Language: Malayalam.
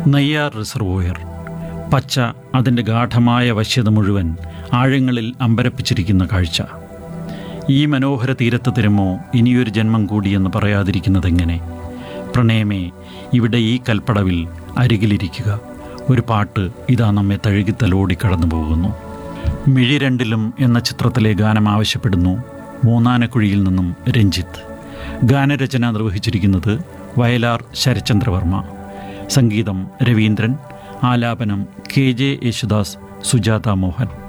നെയ്യാർ റിസർവോയർ പച്ച അതിൻ്റെ ഗാഠമായ വശ്യത മുഴുവൻ ആഴങ്ങളിൽ അമ്പരപ്പിച്ചിരിക്കുന്ന കാഴ്ച ഈ മനോഹര തീരത്ത് തരുമോ ഇനിയൊരു ജന്മം കൂടിയെന്ന് പറയാതിരിക്കുന്നതെങ്ങനെ പ്രണയമേ ഇവിടെ ഈ കൽപ്പടവിൽ അരികിലിരിക്കുക ഒരു പാട്ട് ഇതാ നമ്മെ തഴുകിത്തലോടി കടന്നു പോകുന്നു മിഴി രണ്ടിലും എന്ന ചിത്രത്തിലെ ഗാനം ആവശ്യപ്പെടുന്നു മൂന്നാനക്കുഴിയിൽ നിന്നും രഞ്ജിത്ത് ഗാനരചന നിർവഹിച്ചിരിക്കുന്നത് വയലാർ ശരചന്ദ്രവർമ്മ സംഗീതം രവീന്ദ്രൻ ആലാപനം കെ ജെ യേശുദാസ് സുജാത മോഹൻ